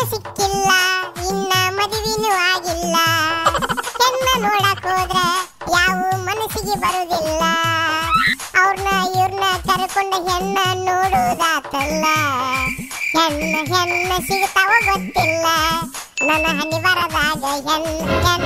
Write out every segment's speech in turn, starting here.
ಸಿಕ್ಕಿಲ್ಲ ಇನ್ನ ಮದುವಿನೂ ಆಗಿಲ್ಲ ಹೆಣ್ಣ ನೋಡಕ್ ಹೋದ್ರ ಯಾವ ಮನಸ್ಸಿಗೆ ಬರುದಿಲ್ಲ ಅವ್ರನ್ನ ಇವ್ರನ್ನ ಕರ್ಕೊಂಡ ಹೆಣ್ಣ ನೋಡುವುದಾತಲ್ಲ ಹೆಣ್ಣ ಹೆಣ್ಣ ಸಿಗ್ತಾವ ಗೊತ್ತಿಲ್ಲ ನನ್ನ ಹನಿ ಬರದಾಗ ಹೆಣ್ಣು ಹೆಣ್ಣು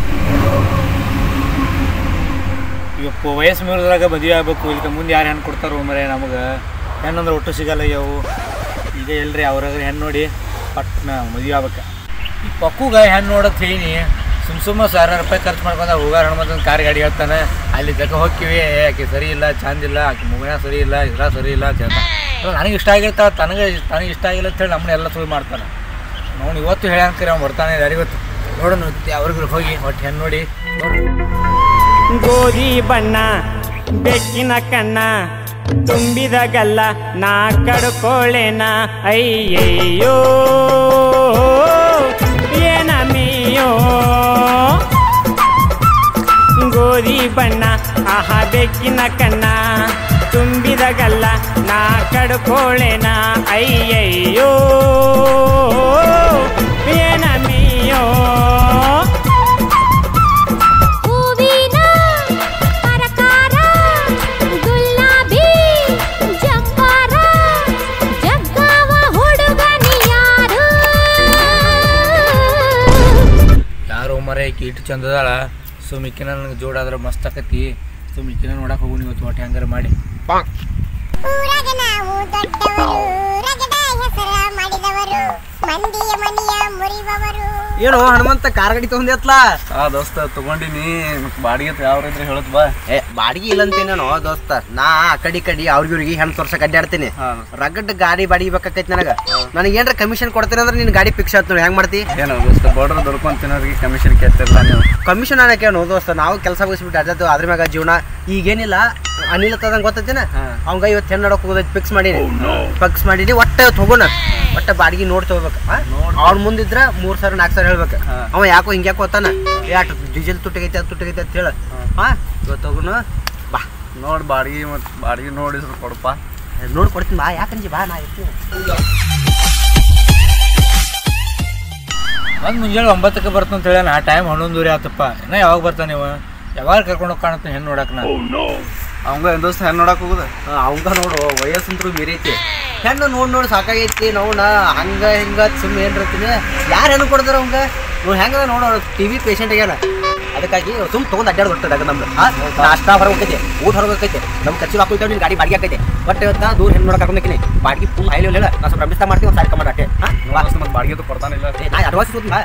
ಈಗ ವಯಸ್ಸು ಮೀರಿದ್ರಾಗ ಮದುವೆ ಆಗ್ಬೇಕು ಇಲ್ಲಿ ಮುಂದೆ ಯಾರು ಹೆಣ್ಣು ಕೊಡ್ತಾರೋ ಮರೆ ನಮಗೆ ಹೆಣ್ಣಂದ್ರೆ ಒಟ್ಟು ಸಿಗಲ್ಲ ಅವು ಈಗ ಎಲ್ರಿ ಅವ್ರಾಗ ಹೆಣ್ಣು ನೋಡಿ ಪಟ್ನ ಮದುವೆ ಆಗ್ಬೇಕು ಈ ಪಕ್ಕುಗ ಹೆಣ್ಣು ನೋಡೋದು ಹೇಳಿ ಸುಮ್ ಸುಮ್ಮ ಸಾವಿರ ರೂಪಾಯಿ ಖರ್ಚು ಮಾಡ್ಕೊಂಡ ಹೋಗಾರ ಹನುಮಂತನ ಕಾರ್ ಗಾಡಿ ಹೇಳ್ತಾನೆ ಅಲ್ಲಿ ತಕ ಹೋಗ್ತೀವಿ ಆಕೆ ಸರಿ ಇಲ್ಲ ಚಂದ ಇಲ್ಲ ಆಕೆ ಮುಗಿನ ಸರಿ ಇಲ್ಲ ಇದ್ರ ಸರಿ ಇಲ್ಲ ಅಂತ ಹೇಳ್ತಾನೆ ಇವಾಗ ನನಗೆ ಇಷ್ಟ ಆಗಿರ್ತಾವ ತನಗೆ ನನಗೆ ಇಷ್ಟ ಆಗಿಲ್ಲ ಅಂತ ಹೇಳಿ ನಮ್ಮನ್ನ ಎಲ್ಲ ಸುಳ್ಳು ಮಾಡ್ತಾನೆ ಅವ್ನು ಇವತ್ತು ಹೇಳಂಕರಿ ಅವ್ನು ಬರ್ತಾನೆ ಯಾರಿಗೊತ್ತು ನೋಡೋಣ ಅವ್ರಿಗೆ ಹೋಗಿ ಒಟ್ಟು ಹೆಣ್ಣು ನೋಡಿ ನೋಡಿ ಗೋಧಿ ಬಣ್ಣ ಬೆಕ್ಕಿನ ಕಣ್ಣ ತುಂಬಿದ ಗಲ್ಲ ನಾ ಕಡ್ಕೊಳ್ಳೇನ ಅಯ್ಯಯ್ಯೋ ಏನಮಿಯೋ ಗೋಧಿ ಬಣ್ಣ ಆಹಾ ಬೆಕ್ಕಿನ ಕಣ್ಣ ತುಂಬಿದ ಗಲ್ಲ ನಾ ಕಡ್ಕೊಳ್ಳೇನ ಅಯ್ಯಯ್ಯೋ ಏನಮಿಯೋ ಹೂವಿನ ಪರಕಾರ ಗುಲಾಬಿ ಜಂಪಾರ ಜಗ್ಗಾವ ಹುಡುಗನಿ ಯಾರು ಯಾರೋ ಮರ ಈಕಿ ಇಟ್ಟು ಚಂದದಾಳ ಸೊ ಮಿಕ್ಕಿನ ನನಗೆ ಜೋಡಾದ್ರೆ ಮಸ್ತ್ ಆಕತಿ ಸೊ ಮಿಕ್ಕಿನ ನೋಡಕ್ಕೆ ಹೋಗುನ್ ಇವತ್ತು ಒಟ್ಟು ಹೆಂಗಾರ ಮಾಡಿ ಊರಾಗ ನಾವು ದೊಡ್ಡವರು ರಗಡ ಹೆಸರ ಮಾಡಿದವರು ಮಂದಿಯ ಮನೆಯ ಮುರಿಬವರು ಏನು ಹನುಮಂತ ಕಾರ್ ಗಾಡಿ ತಗೊಂಡಿ ಆ ದೋಸ್ತ ತಗೊಂಡಿನಿ ಮತ್ತೆ ಬಾಡಿಗೆ ಯಾವ ಇದ್ರೆ ಹೇಳತ್ ಬಾ ಏ ಬಾಡಿಗೆ ಇಲ್ಲ ಅಂತೇನೇನೋ ದೋಸ್ತ ನಾ ಆ ಕಡಿ ಕಡಿ ಅವ್ರಿಗೆ ಇವ್ರಿಗೆ ಹೆಣ್ಣು ತೋರ್ಸಕ್ ಅಡ್ಡಾಡ್ತೀನಿ ಹಾ. ರಗಡ್ ಗಾಡಿ ಬಾಡಿಗೆ ಬೇಕಾಕೈತಿ ನನಗ ನನಗೆ ಏನ್ರ ಕಮಿಷನ್ ಕೊಡ್ತೀನಿ ಅಂದ್ರೆ ನಿನ್ ಗಾಡಿ ಫಿಕ್ಸ್ ಆಯ್ತು ನೋಡಿ ಹೆಂಗ್ ಮಾಡ್ತಿ ಏನೋ ದೋಸ್ತ ಬಾರ್ಡರ್ ದುಡ್ಕೊಂಡ್ ತಿನ್ನೋರಿಗೆ ಕಮಿಷನ್ ಕೇಳ್ತಿರಲ್ಲ ನೀವು ಕಮಿಷನ್ ಅನ್ನಕೇನು ದೋಸ್ತ ನಾವು ಕೆಲಸ ಮುಗಿಸ್ಬಿಟ್ಟು ಅಡ್ಡಾದು ಅದ್ರ ಮ್ಯಾಗ ಜೀವನ ಈಗೇನಿಲ್ಲ ಅನಿಲ್ ತದಂಗ ಗೊತ್ತೈತಿನ ಹಾ. ಅವಂಗ ಇವತ್ತು ಹೆಣ್ಣು ನೋಡಕ್ ಹೋಗೋದೈತಿ ಫಿಕ್ಸ್ ಮಾಡೀನಿ ಫಿಕ್ಸ್ ಮಾಡೀನಿ ಒಟ್ಟ ಇವತ್ತು ಹೋಗೋಣ ಒಟ್ಟ ಬಾಡಿಗೆ ನೋಡಿ ತಗೋಬೇಕು ಅವ್ನ ಮುಂದಿದ್ರ ಮೂರ್ ಸಾವಿರ ನಾಲ್ಕು ಸಾವಿರ ಹೇಳ್ಬೇಕು ಹಾ. ಅವ ಯಾಕೋ ಹಿಂಗ್ಯಾಕೋ ಹೋತಾನ ಯಾಟ್ ಡೀಸೆಲ್ ತುಟ್ಟಿಗೈತೆ ಅದು ತುಟ್ಟಿಗೈತೆ ಅಂತ ಹೇಳ ಹಾ ಇವತ್ತು ಹೋಗೋಣ ಬಾ ನೋಡ್ ಬಾಡಿಗೆ ಮತ್ತೆ ಬಾಡಿಗೆ ನೋಡಿ ಸ್ವಲ್ಪ ಕೊಡಪ್ಪ ನೋಡಿ ಕೊಡ್ತೀನಿ ಬಾ ಯಾಕಂಜಿ ಬಾ ನಾ ಇರ್ತೀನಿ ಒಂದು ಮುಂಜಾನೆ ಒಂಬತ್ತಕ್ಕೆ ಬರ್ತಾನೆ ಅಂತ ಹೇಳ ಆ ಟೈಮ್ ಹನ್ನೊಂದೂರಿ ಆತಪ್ಪ ಇನ್ನ ಯಾವಾಗ ಬರ್ತಾನೆ ನೀವು ಯಾವಾಗ ಕರ್ಕೊಂಡು ಹೋಗಿ ಕಾಣುತ್ತೆ ಹೆಣ್ಣು ನೋಡಕ್ಕೆ ನಾ ಅವಂಗ ಏನ್ ದೋಸ್ತ ಹೆಣ್ಣು ನೋಡಕ್ ಹೋಗುದ ಅವಂಗ ನೋಡು ವಯಸ್ಸಂತ್ರು ಮೀರೈತಿ ಹೆಣ್ಣು ನೋಡಿ ನೋಡಿ ಸಾಕಾಗೈತಿ ನೋಡ ಹಂಗ ಹಿಂಗ ಸುಮ್ಮನೆ ಏನ್ರತೀನಿ ಯಾರು ಹೆಣ್ಣು ಕೊಡ್ತಾರ ಅವಂಗ ನೋಡಿ ಹೆಂಗ ನೋಡು ಟಿ ವಿ ಪೇಷಂಟ್ ಆಗ್ಯಾನ ಅದಕ್ಕಾಗಿ ಸುಮ್ ತೊಗೊಂಡು ಅಡ್ಡಾಡ್ ಹೊರ್ತದಾಗ ನಮ್ದು ನಾಷ್ಟ ಹೊರಗೆ ಹೋಗೈತೆ ಊಟ ಹೊರಗೆ ಹೋಗೈತೆ ನಮ್ಮ ಖರ್ಚು ಹಾಕೊಳ್ತೇವೆ ನಿನ್ ಗಾಡಿ ಬಾಡಿಗೆ ಆಕೈತೆ ಬಟ್ ಇವತ್ತ ದೂರ ಹೆಣ್ಣು ನೋಡಕ್ ಕರ್ಕೊಂಡೋಕಿನಿ ಬಾಡಿಗೆ ಫುಲ್ ಹೈಲಿ ಹೇಳ ನಾ ಸ್ವಲ್ಪ ರಮಿಸ್ತಾ ಮಾಡ್ತೀವಿ ಒಂದು ಸಾರಿ ಕಮಾಡ ಅಟ್ಟೆ ಮತ್ತೆ ಬಾಡಿಗೆ ಕೊಡ್ತಾನಿಲ್ಲ ನಾ ಅಡ್ವಾನ್ಸ್ ಕೊಡ್ತೀನಿ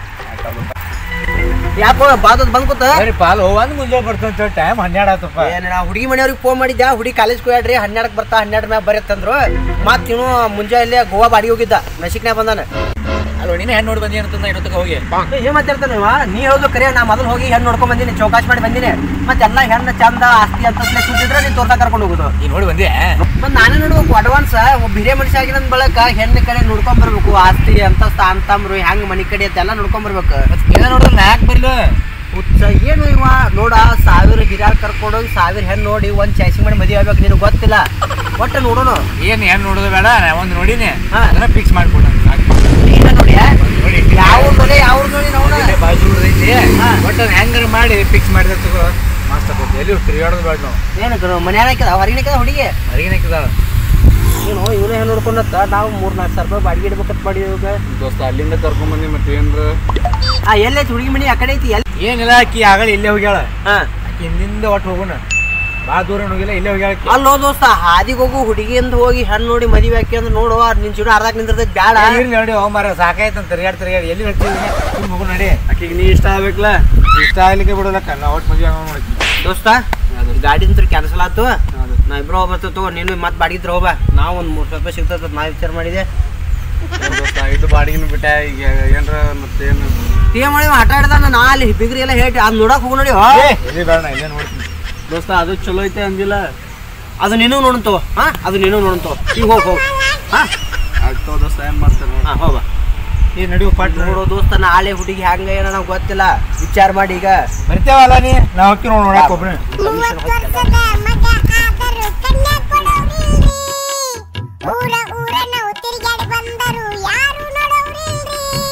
ಯಾಕೋ ಬಾದದ್ ಬಂದ್ ಕೂತ ಸರಿ ಪಾಲು ಒಂದು ಮುಂಜಾನೆ ಬರ್ತಾನೆ ಅಂತ ಹೇಳಿ ಟೈಮ್ ಹನ್ನೆರಡು ಆತಪ್ಪ ಏನ್ ನಾ ಹುಡುಗಿ ಮನೆಯವ್ರಿಗೆ ಫೋನ್ ಮಾಡಿದ್ದೆ ಹುಡುಗಿ ಕಾಲೇಜ್ ಹೋಗ್ಯಾಡ್ರಿ ಹನ್ನೆರಡಕ್ಕೆ ಬರ್ತಾ ಹನ್ನೆರಡು ಮ್ಯಾಗ ಬರತ್ತಂದ್ರು ಮತ್ ಇನ್ನು ಮುಂಜಾನೆ ಗೋವಾ ಬಾಡಿಗೆ ಹೋಗಿದ್ದ ನಶಿಕ್ನ್ಯಾಗ ಬಂದಾನ ಅಲ್ಲ ನೀನು ಹೆಣ್ಣು ನೋಡಿ ಬಂದಿ ಅಂತಂದ ಇನ್ನೊತ್ತಕ್ಕೆ ಹೋಗಿ ಏನ್ ಮಾತಾಡ್ತಾನೆ ಇವ? ನೀ ಹೇಳೋದು ಕರೆ ನಾ ಮೊದಲು ಹೋಗಿ ಹೆಣ್ಣು ನೋಡ್ಕೊಂಡ್ ಬಂದಿನಿ ಚೌಕಾಶ್ ಮಾಡಿ ಬಂದಿನಿ ಮತ್ತೆಲ್ಲ ಹೆಣ್ಣು ಚಂದ ಆಸ್ತಿ ಅಂತ ಸುತ್ತಿದ್ರೆ ನೀನ್ ತೋರ್ಸ ಕರ್ಕೊಂಡು ಹೋಗುದು ಈಗ ನೋಡಿ ಬಂದಿ ಮತ್ ನಾನೇ ನೋಡ್ಬೇಕು ಅಡ್ವಾನ್ಸ್ ಒಬ್ಬ ಹಿರಿಯ ಮನುಷ್ಯ ಆಗಿನ ಬಳಕ ಹೆಣ್ಣು ಕಡೆ ನೋಡ್ಕೊಂಡ್ ಬರ್ಬೇಕು ಆಸ್ತಿ ಅಂತಸ್ತ ಅಂತಂಬ್ರು ಹೆಂಗ್ ಮನಿ ಕಡೆ ಅಂತೆಲ್ಲ ನೋಡ್ಕೊಂಡ್ ಬರ್ಬೇಕು ಏನ ನೋಡಿದ್ರೆ ನಾ ಯಾಕೆ ಬರ್ಲು ಹುಚ್ಚ ಏನು ಇವ ನೋಡ ಸಾವಿರ ಹಿರಿಯರ್ ಕರ್ಕೊಂಡೋಗಿ ಸಾವಿರ ಹೆಣ್ಣು ನೋಡಿ ಒಂದ್ ಚಾಯ್ಸಿಂಗ್ ಮಾಡಿ ಮದುವೆ ಆಗ್ಬೇಕು ನಿನಗೆ ಗೊತ್ತಿಲ್ಲ ಒಟ್ಟು ನೋಡೋಣ ಏನು ಹೆಣ್ಣು ನೋಡೋದು ಬೇಡ ನಾ ಒಂದು ನೋಡಿನಿ ಹಾ. ಅದನ್ನ ಫಿಕ್ಸ್ ಮಾಡ್ಕೊಡ ನೀನ ನೋಡಿ ನೋಡಿ ಯಾವ ನೋಡಿ ಯಾವ ನೋಡಿ ನೋಡ ಬಾಜು ಐತಿ ಹಾ. ಬಟ್ ಅದು ಹೆಂಗಾರ ಮಾಡಿ ಫಿಕ್ಸ್ ಮಾಡಿದ ತಗೋ ಮಸ್ತ್ ಆಗುತ್ತೆ ಎಲ್ಲಿ ತಿರುಗಾಡೋದು ಬೇಡ ನಾವು ಏನಕ್ಕೆ ಮನ್ಯಾನ ಹಾಕಿದ ಹೊರಗಿನ ಹಾಕಿದ ಹುಡುಗಿ ಹೊರಗಿನ ಹಾಕಿದಾಳ ಏನು ಇವನೇ ಹೆಣ್ಣು ನೋಡ್ಕೊಂಡತ್ತ ನಾವು ಮೂರ್ ನಾಲ್ಕು ಸಾವಿರ ರೂಪಾಯಿ ಬಾಡಿಗೆ ಇಡ್ಬೇಕಂತ ಮಾಡಿದ್ವಿ ದೋಸ್ತ ಅಲ್ಲಿಂದ ಕರ್ಕೊಂಡ್ ಬಂದಿ ಮತ್ತೆ ಏನ್ರ ಆ ಎಲ್ಲೈತಿ ಹುಡುಗಿ ಮನಿ ಆ ಕಡೆ ಐತಿ ಎಲ್ಲಿ ಏನಿಲ್ಲ ಆಕಿ ಆಗಲಿ ಇಲ್ಲೇ ಹೋಗ್ಯಾಳ ಹಾ ಆಕಿ ಹಿಂದಿಂದ ಒಟ್ಟು ಹೋಗೋಣ ಭಾಳ ದೂರ ಏನ್ ಹೋಗಿಲ್ಲ ಇಲ್ಲೇ ಹೋಗ್ಯಾಳ ಆಕಿ. ಅಲ್ಲೋ ದೋಸ್ತ ಹಾದಿಗೆ ಹೋಗು ಹುಡುಗಿಯಿಂದ ಹೋಗಿ ಹೆಣ್ಣು ನೋಡಿ ಮದುವೆ ಹಾಕಿ ಅಂದ್ರೆ ನೋಡು ನಿನ್ ಜೀವನ ಅರ್ಧಕ್ಕೆ ನಿಂದಿರ್ತೈತಿ ಬ್ಯಾಡ ಏ, ಇರ್ಲಿ ನೋಡಿ ಹೋಗ್ ಮಾರ ಸಾಕಾಯ್ತು ತಿರ್ಗಾಡ್ ತಿರ್ಗಾಡಿ ಎಲ್ಲಿ ಹೇಳ್ತೀವಿ ಸುಮ್ ಹೋಗು ನಡಿ ಆಕಿಗೆ ನೀ ಇಷ್ಟ ಆಗ್ಬೇಕಲ್ಲ ಇಷ್ಟ ಆಗ್ಲಿಕ್ಕೆ ಬಿಡೋಲಕ್ಕ ನಾ ಒಟ್ಟು ಮದುವೆ ಆಗೋಣ ನೋಡಕ್ಕೆ ದೋಸ್ತ ಗಾಡಿ ಅಂತ ಕ್ಯಾನ್ಸಲ್ ಆತು ನಾ ಇಬ್ರು ಹೋಗ್ಬರ್ತೇವೆ ತಗೋ ನೀನು ಮತ್ತೆ ಬಾಡಿಗೆ ಇದ್ರೆ ಹೋಗ ನಾವು ಒಂದು ಮೂರು ಸಾವಿರ ರೂಪಾಯಿ ಸಿಗ್ತದ ನಾ ವಿಚಾರ ಮಾಡಿದೆ ದೋಸ್ತ ಇದು ಬಾಡಿಗೆನು ಬಿಟ್ಟ ಈಗ ಏನ್ರ ಮತ್ತೇನು ಏನ್ ಮಾಡಿ ಆಟ ಆಡ್ದಾನ ನಾ ಅಲ್ಲಿ ಬಿಗ್ರಿ ಎಲ್ಲ ಹೇಳಿ ಅದ್ ನೋಡಕ್ ಹೋಗು ನೋಡಿ ಹೋ. ಏ, ಎಲ್ಲಿ ಬೇಡ ನಾ ಇಲ್ಲೇ ನೋಡ್ತೀನಿ ದೋಸ್ತ ಅದು ಚಲೋ ಐತೆ ಅಂದಿಲ್ಲ ಅದು ನೀನು ನೋಡಂತೋ ಹಾ ಅದು ನೀನು ನೋಡಂತೋ ಈಗ ಹೋಗ್ ಹೋಗ್ ಹಾ ಆಯ್ತು ದೋಸ್ತ ಏನ್ ಮಾಡ್ತಾರೆ ಹಾ ಹೋಗ ಏ ನಡಿವು ಪಟ್ ನೋಡೋ ದೋಸ್ತ ನಾಳೆ ಹುಡುಗಿ ಹಂಗ ಏನೋ ನಂಗೆ ಗೊತ್ತಿಲ್ಲ ವಿಚಾರ ಮಾಡಿ ಈಗ ಬರ್ತೇವಲ್ಲ ನೀ ನಾ ಹೋಗ್ತೀನಿ ನೋಡಿ ನೋಡಕ್ ಒಬ್ಬನೇ ಮೂವತ್ತು ವರ್ಷದ ಮಗ ಆದರೂ ಕನ್ಯಾ ಕೊಡೋರಿಲ್ರಿ ಊರ ಊರ ನಾವು ತಿರುಗಾಡಿ ಬಂದರು ಯಾರು ನೋಡೋರಿಲ್ರಿ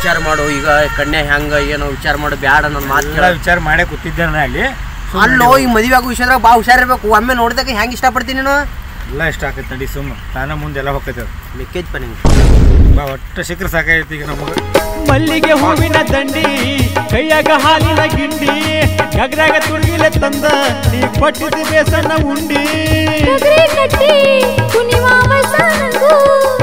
ವಿಚಾರ ಮಾಡು ಈಗ ಕನ್ಯಾ ಹೆಂಗ ಏನೋ ವಿಚಾರ ಮಾಡು ಬ್ಯಾಡ ನನ್ನ ಮಾತು ಎಲ್ಲ ವಿಚಾರ ಮಾಡೇ ಕೂತಿದ್ದೆ ನಾನು ಅಲ್ಲಿ ಅಲ್ಲೋ ಈ ಮದುವೆ ಆಗೋ ವಿಷಯದಾಗ ಬಾ ಹುಷಾರಿರ್ಬೇಕು ಒಮ್ಮೆ ನೋಡಿದಾಗ ಹೆಂಗ್ ಇಷ್ಟಪಡ್ತೀನಿ ನೀನು ಎಲ್ಲ ಇಷ್ಟ ಆಕೈತೆ ನಡಿ ಸುಮ್ಮ ತಾನ ಮುಂದೆ ಎಲ್ಲ ಹೋಗ್ತೈತೆ ಲೆಕ್ಕೈತಪ್ಪ ನಿಂಗೆ ಬಾ ಒಟ್ಟು ಸಿಕ್ಕರೆ ಸಾಕಾಗೈತಿ ಈಗ ನಮಗೆ ಮಲ್ಲಿಗೆ ಹೂವಿನ ದಂಡಿ ಕೈಯಾಗ ಹಾಲಿನ ಗಿಂಡಿ ಗಗ್ರಾಗ ತುಳುಗಿಲೆ ತಂದ ನೀ ಕೊಟ್ಟಿದ್ದ ಬೇಸನ ಉಂಡಿ ಟಗರಿ ಕಟ್ಟಿ ಕುಣಿವಾವ ಸಾನಂಗು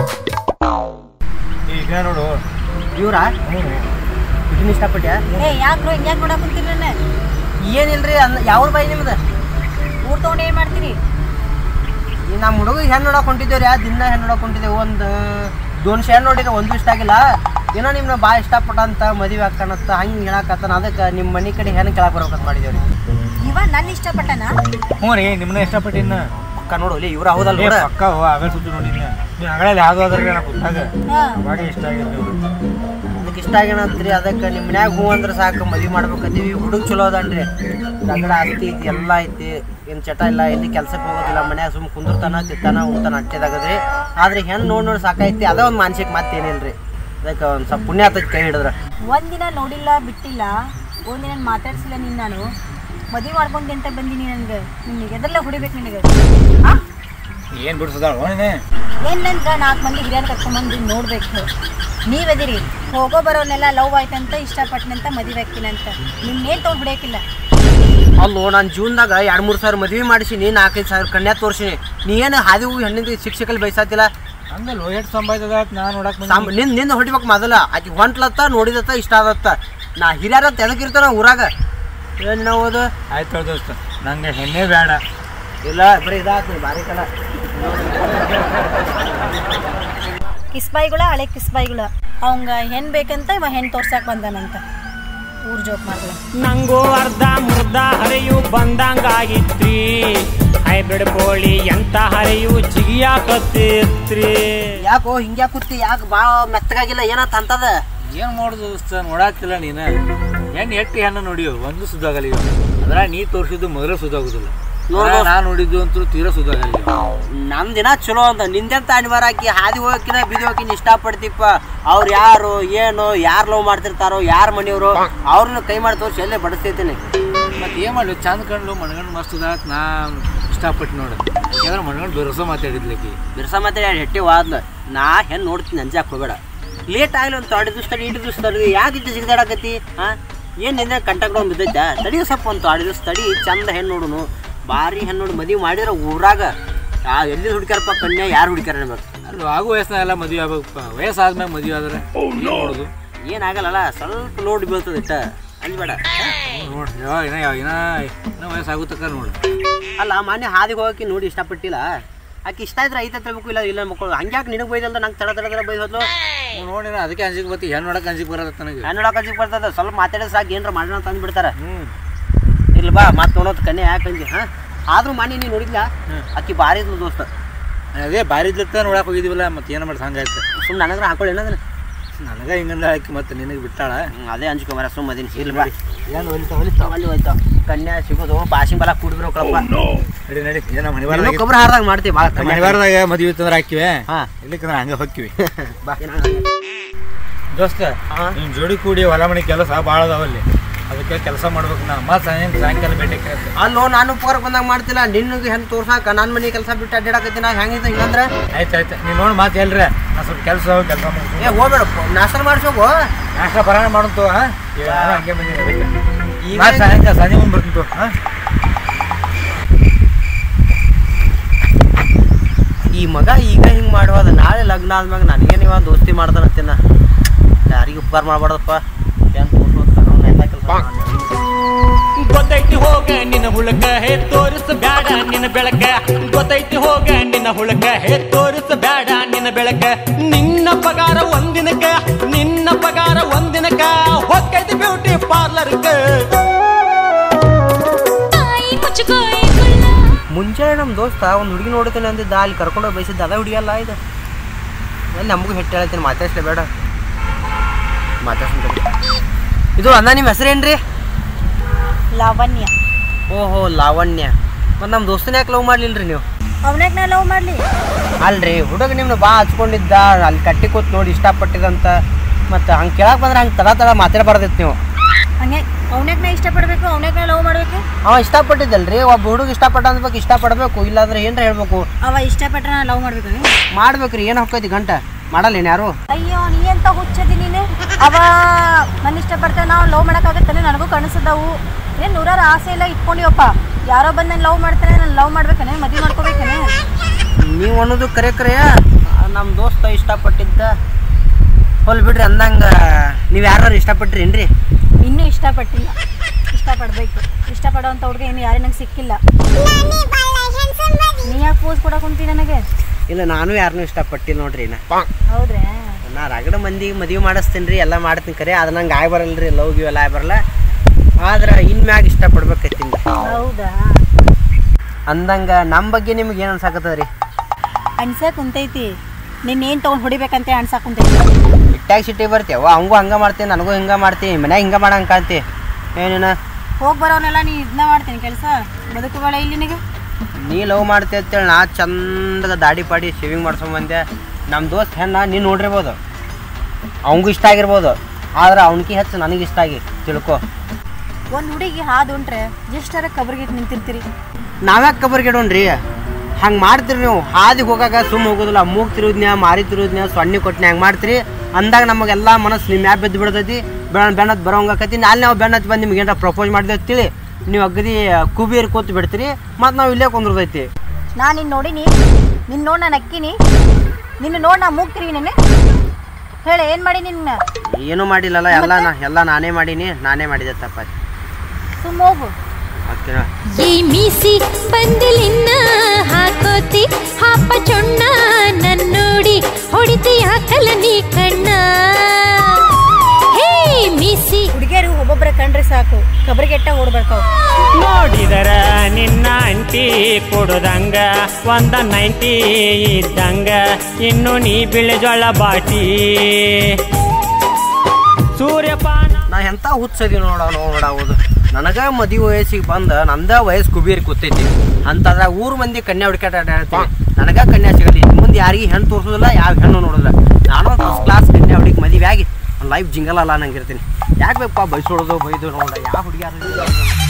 ಈಗ ನೋಡು ಇವ್ರ ಇದನ್ನ ಇಷ್ಟಪಟ್ಟ್ಯಾ ಏ ಯಾಕ್ರು ಹಿಂಗ್ಯಾಕ್ ನೋಡಕ್ ಕುಂತೀರಿ ನನ್ನ ಏನಿಲ್ರಿ ಅನ್ನ ಯಾವ ಬಾಯಿ ನಿಮ್ದು ಊರ್ ತಗೊಂಡು ಏನ್ ಮಾಡ್ತೀರಿ ಈ ನಮ್ಮ ಹುಡುಗ ಹೆಣ್ಣು ನೋಡಕ್ ಹೊಂಟಿದ್ದೇವ್ರಿ ಆ ದಿನ ಹೆಣ್ಣು ನೋಡಕ್ ಹೊಂಟಿದ್ದೇವೆ ಒಂದು ದೋನ್ಶೆ ಹೆಣ್ಣು ನೋಡಿದ್ರೆ ಒಂದು ಇಷ್ಟ ಆಗಿಲ್ಲ ಏನೋ ನಿಮ್ನ ಬಾ ಇಷ್ಟಪಟ್ಟಂತ ಮದುವೆ ಹಾಕಣತ್ತ ಹಂಗೆ ಹೇಳಕತ್ತಾನ ಅದಕ್ಕೆ ನಿಮ್ಮ ಮನೆ ಕಡೆ ಹೆಣ್ಣು ಕೇಳಕ್ ಬರ್ಬೇಕಂತ ಮಾಡಿದೇವ್ರಿ ಇವ ನನ್ನ ಇಷ್ಟಪಟ್ಟನ ಹ್ಞೂ ರೀ ನಿಮ್ಮನ್ನ ಇಷ್ಟಪಟ್ಟಿನ ಪಕ್ಕ ನೋಡು ಇಲ್ಲಿ ಇವ್ರ ಹೌದಲ್ಲ ಏ, ನೋಡ ಪಕ್ಕ ಹೋ ಆಗಲ್ ಸುತ್ತು ನೋಡಿದ್ನ ನೀ ಅಗಳಲ್ಲಿ ಯಾವ್ದು ಅದ್ರಿಗೆ ನಾ ಕೂತಾಗ ಹಾ. ಅವಾಗ ಇಷ್ಟ ಆಗಿಲ್ಲ ನೀವು ಅದಕ್ಕೆ ಇಷ್ಟ ಆಗ್ಯಾನಂತ್ರಿ ಅದಕ್ಕೆ ನಿಮ್ಮ ಮನ್ಯಾಗ ಹೂ ಅಂದ್ರೆ ಸಾಕು ಮದುವೆ ಮಾಡ್ಬೇಕಂತೀವಿ ಹುಡುಗ ಚಲೋ ಅದನ್ರಿ ರಗಡ ಆಸ್ತಿ ಐತಿ ಎಲ್ಲ ಐತಿ ಏನು ಚಟ ಇಲ್ಲ ಎಲ್ಲಿ ಕೆಲ್ಸಕ್ಕೆ ಹೋಗೋದಿಲ್ಲ ಮನ್ಯಾಗ ಸುಮ್ ಕುಂದಿರ್ತಾನ ತಿತ್ತಾನ ಉಣ್ತಾನ ಅಟ್ಟೆದಾಗದ್ರಿ ಆದ್ರೆ ಹೆಣ್ಣು ನೋಡಿ ನೋಡಿ ಸಾಕೈತಿ ಅದ ಒಂದು ಮಾನಸಿಕ ಮತ್ತೇನಿಲ್ರಿ ಅದಕ್ಕೆ ಒಂದು ಸ್ವಲ್ಪ ಪುಣ್ಯ ಆಗ್ತೈತಿ ಕೈ ಹಿಡಿದ್ರ ಒಂದಿನ ನೋಡಿಲ್ಲ ಬಿಟ್ಟಿಲ್ಲ ಒಂದಿನ ಮಾತಾಡ್ಸಿಲ್ಲ ನೀನ್ ನಾನು ಮದುವೆ ಮಾಡ್ಕೊಂಡಿ ಅಂತ ಬಂದಿನಿ ನನ್ಗೆ ನಿನ್ಗೆ ಎದೆಲ್ಲ ಹೊಡಿಬೇಕು ನಿನಗೆ ಆ ಏನು ಬಿಡಿಸೋದಾಳ ನೀನೆ ಏನ್ ನನ್ಗ ನಾಲ್ಕು ಮಂದಿ ಹಿರಿಯರ್ ಕರ್ಕೊಂಬಂದು ನೋಡ್ಬೇಕು ನೀವದಿರಿ ಹೋಗೋ ಬರೋನೆಲ್ಲ ಲವ್ ಆಯ್ತಂತ ಇಷ್ಟಪಟ್ಟನಂತ ಮದುವೆ ಆಗ್ತೀನಂತ ನಿಮ್ನೇನ್ ತೊಗೊಂಡು ಹೊಡಿಯಕ್ಕಿಲ್ಲ ಅಲ್ಲೋ ನಾನು ಜೀವನದಾಗ ಎರಡು ಮೂರು ಸಾವಿರ ಮದುವೆ ಮಾಡಿಸಿನಿ ನಾಲ್ಕೈದು ಸಾವಿರ ಕನ್ಯಾ ತೋರಿಸಿನಿ ನೀ ಏನು ಹಾದಿ ಹೂ ಹೆಣ್ಣಿಂದ ಶಿಕ್ಷಕಲ್ಲಿ ಬಯಸಾತಿಲ್ಲ ಹಂಗಲ್ಲ ಎಷ್ಟು ಸಂಪಾಯ್ತದ ನಾ ನೋಡಕ್ ಸಾಮ್ ನಿನ್ ನಿಂದ ಹೊಡಿಬೇಕು ಮೊದಲ ಆಕಿ ಹೊಂಟ್ಲತ್ತ ನೋಡಿದತ್ತ ಇಷ್ಟ ಆದತ್ತ ನಾ ಹಿರಿಯರತ್ತ ಎದಕ್ಕಿರ್ತಾನ ಊರಾಗ ಏನು ನಾವು ಅದು ಆಯ್ತು ದೋಸ್ತ ನಂಗೆ ಹೆಣ್ಣೆ ಬೇಡ ಇಲ್ಲ ಬರೀ ಇದಾತ್ ಬಾರಿ ಕಲ ಕಿಸ್ಬಾಯಿಗಳ ಹಳೆ ಕಿಸ್ಬಾಯಿಗಳ ಅವಂಗ ಹೆಣ್ ಬೇಕಂತ ಇವ ಹೆಣ್ ತೋರ್ಸಾಕ್ ಬಂದಾನಂತ ಊರ್ ಜೋಕ್ ಮಾಡ್ದ ನಂಗೂ ಅರ್ಧ ಮುರ್ಧ ಹರಿಯು ಬಂದಂಗಾಗಿತ್ರಿ ಹೈಬ್ರಿಡ್ ಕೋಳಿ ಎಂತ ಹರಿಯು ಜಿಗಿಯಾಕತ್ತಿತ್ರಿ ಯಾಕೋ ಹಿಂಗ್ಯಾಕ್ ಕೂತಿ ಯಾಕೆ ಭಾಳ ಮೆತ್ತಗಾಗಿಲ್ಲ ಏನಾತ ಅಂತದ ಏನು ಮಾಡೋದು ದೋಸ್ತ ನೋಡಾಕ್ತಿಲ್ಲ ನೀನು ಹೆಣ್ಣು ಎಟ್ಟು ಹೆಣ್ಣು ನೋಡಿಯೋ ಒಂದು ಸುದ್ದಾಗಲ್ಲ ಈಗ ಅದ್ರ ನೀ ತೋರಿಸಿದ್ದು ಮೊದಲೇ ಸುದ್ದಾಗುದಿಲ್ಲ ನೋಡು. ನಾ ನೋಡಿದ್ದು ಅಂತೂ ತೀರಾ ಸುದ್ದಾಗಲ್ಲ ಈಗ. ನಮ್ ದಿನ ಚಲೋ ಅಂತ ನಿಂದೆಂತ ಅನಿವಾರ ಹಾಕಿ ಹಾದಿ ಹೋಗಕಿನ ಬೀದಿ ಹೋಗಿನ ಇಷ್ಟಪಡ್ತಿಪ್ಪ ಅವ್ರು ಯಾರು ಏನು ಯಾರು ಲವ್ ಮಾಡ್ತಿರ್ತಾರೋ ಯಾರ ಮನೆಯವರು ಅವ್ರನ್ನ ಕೈ ಮಾಡಿ ತೋರಿಸಿ ಎಲ್ಲೇ ಬಡಿಸ್ತೈತೀನಿ ಮತ್ತೆ ಏನು ಮಾಡ್ಲಿ ಚಂದ ಕಂಡ್ಲು ಮಣ್ಗಂಡು ಮಸ್ತ್ ಉದಾತ್ ನಾ ಇಷ್ಟಪಟ್ಟು ನೋಡು ಯಾಕಂದ್ರೆ ಮಣ್ಗಂಡು ಬೆರಸೋ ಮಾತಾಡಿದ್ಲಕ್ಕಿ ಬಿರ್ಸ ಮತ್ತೆ ಹೆಟ್ಟಿ ವಾದ್ಲ ನಾ ಹೆಣ್ಣು ನೋಡ್ತೀನಿ ಅಂಜಾಕ್ ಹೋಗಬೇಡ ಲೇಟ್ ಆಗಲಿ ಒಂದು ತೊಡೆ ದಿವಸ ತಡಿ ಎಂಟು ದಿವಸ ತಡಿ ಯಾಕೆ ಇಟ್ಟು ಸಿಗದಾಡಕತ್ತಿ ಹಾಂ ಏನು ನಿಂದ ಕಂಟಕ್ಟ್ ಒಂದು ಬಿದ್ದೈತಾ ತಡಿ ಸ್ವಲ್ಪ ಒಂದು ತೊಡೆ ದಿವಸ ತಡಿ ಚಂದ ಹೆಣ್ಣು ನೋಡುನು ಭಾರಿ ಹೆಣ್ಣು ನೋಡಿ ಮದುವೆ ಮಾಡಿದ್ರೆ ಊರಾಗ ಯಾ ಎಲ್ಲಿ ಹುಡುಕ್ಯಾರಪ್ಪ ಕನ್ಯಾ ಯಾರು ಹುಡುಕ್ಯಾರ ಅನ್ಬೇಕು ಅಲ್ಲಿ ಆಗೋ ವಯಸ್ಸಿನಾಗೆಲ್ಲ ಮದುವೆ ಆಗ್ಬೇಕಪ್ಪ ವಯಸ್ಸಾದ್ಮೇಲೆ ಮದುವೆ ಆದ್ರೆ ಏನ್ ನೋಡುದು ಏನಾಗಲ್ಲಲ್ಲ ಸ್ವಲ್ಪ ಲೋಡ್ ಬೀಳ್ತದೆ ಇಟ್ಟ ಅಲ್ಲಿ ಬೇಡ ನೋಡಿ ಯಾವ ಏನ ಯಾವ ಏನ ಏನೋ ವಯಸ್ಸಾಗುತ್ತಕ್ಕ ನೋಡು ಅಲ್ಲ ಮೊನ್ನೆ ಹಾದಿಗೆ ಹೋಗಕ್ಕೆ ನೋಡಿ ಇಷ್ಟಪಟ್ಟಿಲ್ಲ ಆಕೆ ಇಷ್ಟ ಇದ್ರೆ ಐತೆ ತಿಳ್ಬೇಕು ಇಲ್ಲ ಇಲ್ಲ ಮಕ್ಕಳು ಹಂಗ್ಯಾಕೆ ನಿನಗೆ ಬೈದಲ್ದ ನಂಗೆ ತಡ ತಡ ತಡ ಬೈದೋದ್ಲು ನೋಡಿ ಅದಕ್ಕೆ ಅಂಜಿಗೆ ಬತ್ತಿ ಹೆಣ್ಣು ನೋಡಕ್ಕೆ ಅಂಜಿಗೆ ಬರೋದತ್ತ ನನಗೆ ನಾನು ನೋಡಕ್ಕೆ ಬರ್ತದೆ ಸ್ವಲ್ಪ ಮಾತಾಡಿದ್ರೆ ಸಾಕು ಏನ್ರ ಮಾಡೋಣ ಅಂತ ಅಂದ್ಬಿಡ್ತಾರೆ ಹ್ಞೂ ಇಲ್ಲ ಬಾ ಮತ್ತೆ ನೋಡೋದು ಕನ್ಯೆ ಯಾಕಂದಿ ಹಾಂ ಆದ್ರೂ ಮಾನ್ಯ ನೀನು ನೋಡಿದ್ಲ ಆಕಿ ಭಾರಿ ಇದ್ಲು ದೋಸ್ತ ಅದೇ ಭಾರಿ ಇದ್ಲತ್ತ ನೋಡಕ್ಕೆ ಹೋಗಿದ್ದೀವಲ್ಲ ಮತ್ತೆ ಏನು ಮಾಡಿ ಹಂಗಾಯ್ತು ಸುಮ್ಮನೆ ನನಗ್ರ ಹಾಕೊಳ್ಳಿ ಏನಂದ್ರೆ ನನಗೆ ಹಿಂಗಂದ ಆಕಿ ಮತ್ತೆ ನಿನಗೆ ಬಿಟ್ಟಾಳ ಅದೇ ಅಂಜ್ಕೊ ಮರ ಸುಮ್ಮ ಅದೀನಿ ಇಲ್ಲ ಬಾ ಏನು ಹೊಲಿತಾ ಹೊಲಿತಾ ಅಲ್ಲಿ ಹೋಯ್ತು ಕನ್ಯಾ ಸಿಗೋದು ಬಾಸಿಂಗ್ ಬಲ ಕೂಡ್ಬಿಡ್ಬೇಕಪ್ಪ ನಡಿ ನಡಿ ಏನೋ ಇನ್ನೂ ಮಣಿವಾರದಾಗ ಗೊಬ್ಬರ ಹಾರ್ದಾಗ ಮಾಡ್ತೀವಿ ಭಾಳ ಮಣಿವಾರದಾಗ ಮದುವೆ ಇತ್ತಂದ್ರೆ ಹಾಕಿವೆ ಹಾಂ ಇಲ್ಲಿಕ್ಕಂದ್ರೆ ಹಂಗೆ ಹೊಕ್ಕಿವಿ ಬಾ ದೋಸ್ತ ಹಾ. ನಿಮ್ ಜೋಡಿ ಕೂಡಿ ಹೊಲ ಮನೆ ಕೆಲಸ ಭಾಳ ಅದಾವಲ್ಲಿ ಅದಕ್ಕೆ ಕೆಲಸ ಮಾಡ್ಬೇಕು ನಾ ಮತ್ತೆ ಸಾಯಂ- ಸಾಯಂಕಾಲ ಭೇಟಿ ಕೇಳ್ತೆ ಅಲ್ಲೋ ನಾನು ಪೋರಕ್ ಬಂದಾಗ ಮಾಡ್ತಿಲ್ಲ ನಿನ್ಗೆ ಹೆಂಗೆ ತೋರ್ಸಾಕ ನನ್ನ ಮನೆ ಕೆಲಸ ಬಿಟ್ಟು ಅಡ್ಡಾಡಕತ್ತೀನಿ ನಾ ಹೆಂಗಿದ್ದ ಹಿಂಗಂದ್ರೆ ಆಯ್ತು ಆಯ್ತು ನೀನು ನೋಡಿ ಮಾತು ಹೇಳ್ರಿ ನಾ ಸ್ವಲ್ಪ ಕೆಲಸ ಕೆಲಸ ಮಾಡ್ತೀನಿ ಏ ಹೋಗ್ಬೇಡ ನಾಷ್ಟ ಮಾಡ್ಸೋಗು ನಾಷ್ಟ ಬರೋಣ ಮಾಡಂತು ಹಾ ಈಗ ನಾನು ಹಂಗೆ ಬಂದೀನಿ ಅದಕ್ಕೆ ಈಗ ಮತ್ತೆ ಸಾಯಂಕಾಲ ಸಂಜೆ ಮುಂದೆ ಬರ್ತೀನಿ ಹಾ ಈ ಮಗ ಈಗ ಹಿಂಗೆ ಮಾಡುವದ ನಾಳೆ ಲಗ್ನ ಆದ್ಮ್ಯಾಗ ನನಗೇನು ಇವ ದೋಸ್ತಿ ಮಾಡ್ತಾನಂತಿನ ಯಾರಿಗೆ ಉಪಕಾರ ಮಾಡಬಾರ್ದಪ್ಪ ಏನು ಎಲ್ಲ ಕೆಲಸ ಗೊತ್ತೈತಿ ಹೋಗ ನಿನ್ನ ಹುಳಕ ಹೇ ತೋರಿಸ ಬ್ಯಾಡ ನಿನ್ನ ಬೆಳಕ ಗೊತ್ತೈತಿ ಹೋಗ ನಿನ್ನ ಹುಳಕ ಹೇ ತೋರಿಸ ಬ್ಯಾಡ ನಿನ್ನ ಬೆಳಕ ನಿನ್ನ ಪಗಾರ ಒಂದಿನಕ ನಿನ್ನ ಪಗಾರ ಒಂದಿನಕ ಹೊಕ್ಕೈತಿ ಬ್ಯೂಟಿ ಪಾರ್ಲರ್ಕ ತಾಯಿ ಮುಚ್ಚುಕೋಯಿ ಕುಳ್ಳ ಮುಂಜಾನೆ ನಮ್ಮ ದೋಸ್ತ ಒಂದು ಹುಡುಗಿ ನೋಡ್ತೇನೆ ಅಂದಿದ್ದ ಅಲ್ಲಿ ಕರ್ಕೊಂಡೋಗಿ ಬಯಸಿದ್ದ ಅದ ಹುಡುಗಿಯಲ್ಲ ಇದು ಅಲ್ಲಿ ನಮಗೂ ಹೆಟ್ಟು ಹೇಳ್ತೀನಿ ಮಾತಾಡ್ಸ್ಲೇ ಬೇಡ ಮಾತಾಡ್ಸ್ತೀನಿ ಇದು ಅಣ್ಣ ನಿಮ್ಮ ಹೆಸರೇನ್ರಿ ಲಾವಣ್ಯ ಓಹೋ ಲಾವಣ್ಯ ಮತ್ತು ನಮ್ಮ ದೋಸ್ತನ ಯಾಕೆ ಲವ್ ಮಾಡ್ಲಿಲ್ರಿ ನೀವು ಅವನಾಗ ನಾ ಲವ್ ಮಾಡ್ಲಿ ಅಲ್ರಿ ಹುಡುಗ ನಿಮ್ನ ಬಾ ಹಚ್ಕೊಂಡಿದ್ದ ಅಲ್ಲಿ ಕಟ್ಟಿ ಕೂತ್ ನೋಡಿ ಇಷ್ಟಪಟ್ಟಿದಂತ ಮತ್ತು ಹಂಗೆ ಕೇಳಕ್ಕೆ ಬಂದ್ರೆ ಹಂಗೆ ತಡ ತಡ ಮಾತಾಡಬಾರ್ದಿತ್ತು ನೀವು ಹಂಗೆ ಅವನ್ಯಾಕ ನಾ ಇಷ್ಟಪಡ್ಬೇಕು ಅವನ್ಯಾಕ ನಾ ಲವ್ ಮಾಡ್ಬೇಕು ಅವ ಇಷ್ಟಪಟ್ಟಿದ್ದಲ್ರಿ ಒಬ್ಬ ಹುಡುಗ ಇಷ್ಟಪಟ್ಟ ಅನ್ಬೇಕು ಇಷ್ಟಪಡಬೇಕು ಇಲ್ಲಾಂದ್ರೆ ಏನ್ರ ಹೇಳ್ಬೇಕು ಅವ ಇಷ್ಟಪಟ್ರೆ ನಾ ಲವ್ ಮಾಡ್ಬೇಕು ನೀ? ಮಾಡ್ಬೇಕ್ರಿ ಏನು ಹೋಗ್ತೈತಿ ಗಂಟ ಮಾಡಲ್ಲ ಏನು ಯಾರು ಅಯ್ಯೋ ನೀ ಎಂತ ಹುಚ್ಚದಿ ನೀನು ಅವ ನನ್ನ ಇಷ್ಟಪಡ್ತಾನೆ ನಾವು ಲವ್ ಮಾಡೋಕ್ಕಾಗತ್ತಾನೆ ನನಗೂ ಕನಸದವು ಏನು ನೂರಾರು ಆಸೆ ಎಲ್ಲ ಇಟ್ಕೊಂಡಿವಪ್ಪ ಯಾರೋ ಬಂದು ನಾನು ಲವ್ ಮಾಡ್ತಾನೆ ನಾನು ಲವ್ ಮಾಡ್ಬೇಕನೆ ಮದುವೆ ಮಾಡ್ಕೋಬೇಕನೆ ನೀವು ಅನ್ನೋದು ಕರೆ ಕರೆ ನಮ್ಮ ದೋಸ್ತ ಇಷ್ಟಪಟ್ಟಿದ್ದ ಹೊಲ್ ಬಿಡ್ರಿ ಅಂದಂಗೆ ನೀವು ಯಾರು ಇಷ್ಟಪಟ್ರಿ ಏನ್ರಿ ಇನ್ನೂ ಇಷ್ಟಪಟ್ಟಿಲ್ಲ ಇಷ್ಟಪಡಬೇಕು ಇಷ್ಟಪಡೋವಂಥ ಹುಡುಗ ಇನ್ನು ಯಾರೇ ನಂಗೆ ಸಿಕ್ಕಿಲ್ಲ ನಾನೇ ಬಾಳ ಹೆಣ್ಸನ್ ಮದಿ ನೀ ಯಾಕೆ ಪೋಸ್ ಕೊಡಕ್ಕೆ ಕುಂತಿ ನನಗೆ ಇಲ್ಲ ನಾನು ಯಾರನ್ನೂ ಇಷ್ಟಪಟ್ಟಿಲ್ಲ ನೋಡ್ರಿ ನಾ ಹೌದ್ರಾ ನಾ ರಗಡ ಮಂದಿಗೆ ಮದುವೆ ಮಾಡಿಸ್ತೀನಿ ರೀ ಎಲ್ಲ ಮಾಡ್ತೀನಿ ಕರೆ ಅದು ನಂಗೆ ಆಗಿ ಬರಲ್ಲ ರೀ ಲವ್ ಗಿವ್ ಎಲ್ಲ ಆಗಿ ಬರಲ್ಲ ಆದ್ರೆ ಇನ್ಮ್ಯಾಗ ಇಷ್ಟಪಡ್ಬೇಕೈತೀನಿ ಹೌದಾ ಅಂದಂಗೆ ನಮ್ಮ ಬಗ್ಗೆ ನಿಮ್ಗೆ ಏನು ಅನ್ಸಾಕತ್ತದ ರೀ ಅನ್ಸಕ್ ಕುಂತೈತಿ ನಿನ್ನೇನು ತೊಗೊಂಡು ಹೊಡಿಬೇಕಂತ ಅನ್ಸಕ್ ಕುಂತೈತಿ ಇಟ್ಟಾಗ ಸಿಟಿ ಬರ್ತೀವ ಅವಂಗೂ ಹಂಗೆ ಮಾಡ್ತೀನಿ ನನಗೂ ಹಿಂಗೆ ಮಾಡ್ತೀನಿ ಮನ್ಯಾಗ ಹಿಂಗೆ ಮಾಡಂಗೆ ಕಾಂತಿ ಏನೇನ ಹೋಗಿ ಬರೋನೆಲ್ಲ ನೀ ಇದನ್ನ ಮಾಡ್ತೀನಿ ಕೆಲಸ ಬದುಕು ಬೇಡ ಇಲ್ಲಿ ನಿನಗೆ ನೀ ಲವ್ ಮಾಡ್ತಿ ಅಂತೇಳಿ ನಾ ಚಂದಗ ದಾಡಿ ಪಾಡಿ ಶೇವಿಂಗ್ ಮಾಡ್ಸ್ಕೊಂಬಂದೆ ನಮ್ಮ ದೋಸ್ತ್ ಹೆಣ್ಣ ನೀನು ನೋಡಿರ್ಬೋದು ಅವಂಗೂ ಇಷ್ಟ ಆಗಿರ್ಬೋದು ಆದ್ರೆ ಅವನಿಗೆ ಹೆಚ್ಚು ನನಗೆ ಇಷ್ಟ ಆಗಿ ತಿಳ್ಕೊ ಒಂದು ಹುಡುಗಿ ಹಾದು ಉಂಟ್ರೆ ಎಷ್ಟರ ಕಬರ್ಗೆ ನಿಂತಿರ್ತೀರಿ ನಾವ್ಯಾಕೆ ಕಬರ್ಗಿಡೋಣ್ರಿ ಹಂಗೆ ಮಾಡ್ತೀರಿ ನೀವು ಹಾದಿಗೆ ಹೋಗಾಗ ಸುಮ್ಮ ಹೋಗೋದಿಲ್ಲ ಮೂಗ್ ತಿರುದ್ನ್ಯಾ ಮಾರಿ ತಿರುದ್ನ್ಯಾ ಸೊನ್ನೆ ಕೊಟ್ಟಿನ ಹಂಗೆ ಮಾಡ್ತೀರಿ ಅಂದಾಗ ನಮಗೆಲ್ಲ ಮನಸ್ಸು ನಿಮ್ಮ ಮ್ಯಾಗ ಬಿದ್ದು ಬಿಡ್ತೈತಿ ಬೆಣ್ಣ ಬೆಣ್ಣತ್ ಬರೋಂಗಕತಿ ಅಲ್ಲಿ ನಾವು ಬೆಣ್ಣತ್ ಬಂದು ನಿಮ್ಗೆ ಏನಾರ ಪ್ರಪೋಸ್ ಮಾಡಿದೆ ತಿಳಿ ನೀವು ಅಗದಿ ಕುಬೀರ್ ಕೂತ್ ಬಿಡ್ತೀರಿ ಮತ್ತು ನಾವು ಇಲ್ಲೇ ಕುಂದ್ರದೈತಿ ನಾನು ನಿನ್ನ ನೋಡಿನಿ ನಿನ್ನ ನೋಡಿ ನಾನು ಅಕ್ಕಿನಿ ನಿನ್ನ ನೋಡಿ ನಾ ಮೂಗ್ತಿರಿ ನೆನೆ ಹೇಳಿ ಏನು ಮಾಡಿ ನಿನ್ನ ಏನೂ ಮಾಡಿಲ್ಲಲ್ಲ ಎಲ್ಲ ನಾ ಎಲ್ಲ ನಾನೇ ಮಾಡೀನಿ ನಾನೇ ಮಾಡಿದೆ ತಪ್ಪಾಯ್ತು ಸುಮ್ಮ ಹೋಗು ಓಕೆನಾ ಈ ಮೀಸಿ ಬಂದಿಲಿನ್ನ ಹಾಕೋತಿ ಹಾಪ ಚೊಣ್ಣ ನನ್ನೋಡಿ ಹೊಡಿತಿ ಹಾಕಲ ನೀ ಕಣ್ಣ ಹೇ ಮೀಸಿ ಹುಡುಗಿಯರು ಒಬ್ಬೊಬ್ಬರ ಕಂಡ್ರೆ ಸಾಕು ಕಬರ್ಗೆಟ್ಟ ಓಡ್ಬರ್ತಾವ ನೋಡಿದರ ನಿನ್ನ ಅಂಟಿ ಕೊಡುದಂಗ ಒಂದ ನೈಂಟಿ ಇದ್ದಂಗ ಇನ್ನು ನೀ ಬಿಳಿಜೊಳ ಬಾಟಿ ಸೂರ್ಯಪಾನ ನಾ ಎಂಥ ಹುಚ್ಚದಿ ನೋಡ ನೋಡಾವುದು ನನಗೆ ಮದುವೆ ವಯಸ್ಸಿಗೆ ಬಂದ ನಂದ ವಯಸ್ಸು ಕುಬೀರ್ ಕೂತೈತಿ ಅಂತದ್ರಾಗ ಊರು ಮಂದಿ ಕನ್ಯಾ ಹುಡುಕಾಟ ಹೇಳ್ತೀನಿ ನನಗ ಕನ್ಯಾ ಸಿಗಲಿ ಮುಂದೆ ಯಾರಿಗೆ ಹೆಣ್ಣು ತೋರಿಸೋದಿಲ್ಲ ಯಾವ ಹೆಣ್ಣು ನೋಡೋದಿಲ್ಲ ನಾನು ಫಸ್ಟ್ ಕ್ಲಾಸ್ ಕನ್ಯಾ ಹುಡುಗಿ ಮದುವೆ ಆಗಿ ಲೈಫ್ ಜಿಂಗಲ್ ಅಲ್ಲ ನಂಗಿರ್ತೀನಿ ಯಾಕೆ ಬೇಕಪ್ಪ ಬೈಸೋಡೋದು ಬೈದು ನೋಡ ಯಾವ ಹುಡುಗಿಯಾರು